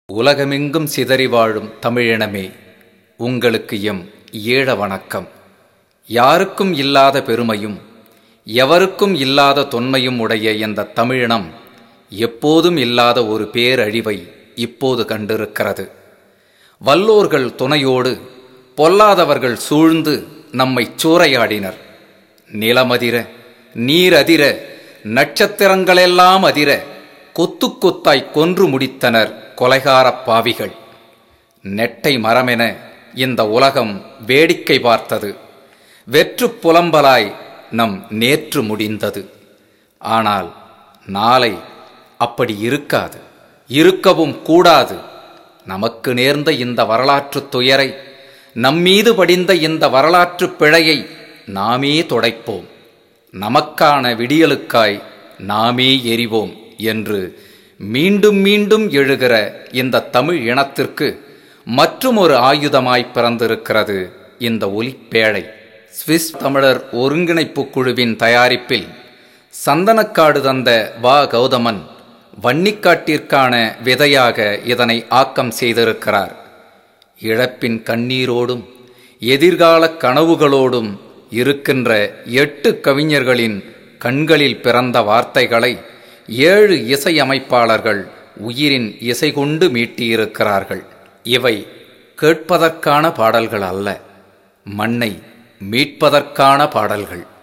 உலகமெங்கும் சிதறி வாழும் தமிழினமே உங்களுக்கு எம் ஈழ வணக்கம் யாருக்கும் இல்லாத பெருமையும் எவருக்கும் இல்லாத தொன்மையும் உடைய இந்த தமிழினம் எப்போதும் இல்லாத ஒரு பேரழிவை இப்போது கண்டிருக்கிறது வல்லோர்கள் துணையோடு பொல்லாதவர்கள் சூழ்ந்து நம்மை சூறையாடினர் நிலமதிர நீரதிர நட்சத்திரங்களெல்லாம் அதிர கொத்து கொத்தாய் கொன்று முடித்தனர் கொலைகாரப் பாவிகள் நெட்டை மரமென இந்த உலகம் வேடிக்கை பார்த்தது வெற்று புலம்பலாய் நம் நேற்று முடிந்தது ஆனால் நாளை அப்படி இருக்காது இருக்கவும் கூடாது நமக்கு நேர்ந்த இந்த வரலாற்றுத் துயரை நம்மீது படிந்த இந்த வரலாற்றுப் பிழையை நாமே துடைப்போம் நமக்கான விடியலுக்காய் நாமே எரிவோம் என்று மீண்டும் மீண்டும் எழுகிற இந்த தமிழ் இனத்திற்கு மற்றுமொரு ஆயுதமாய் பிறந்திருக்கிறது இந்த ஒலிப்பேழை சுவிஸ் தமிழர் ஒருங்கிணைப்பு குழுவின் தயாரிப்பில் சந்தனக்காடு தந்த வா கௌதமன் வன்னிக்காட்டிற்கான விதையாக இதனை ஆக்கம் செய்திருக்கிறார் இழப்பின் கண்ணீரோடும் எதிர்கால கனவுகளோடும் இருக்கின்ற எட்டு கவிஞர்களின் கண்களில் பிறந்த வார்த்தைகளை ஏழு இசையமைப்பாளர்கள் உயிரின் இசை கொண்டு மீட்டியிருக்கிறார்கள் இவை கேட்பதற்கான பாடல்கள் அல்ல மண்ணை மீட்பதற்கான பாடல்கள்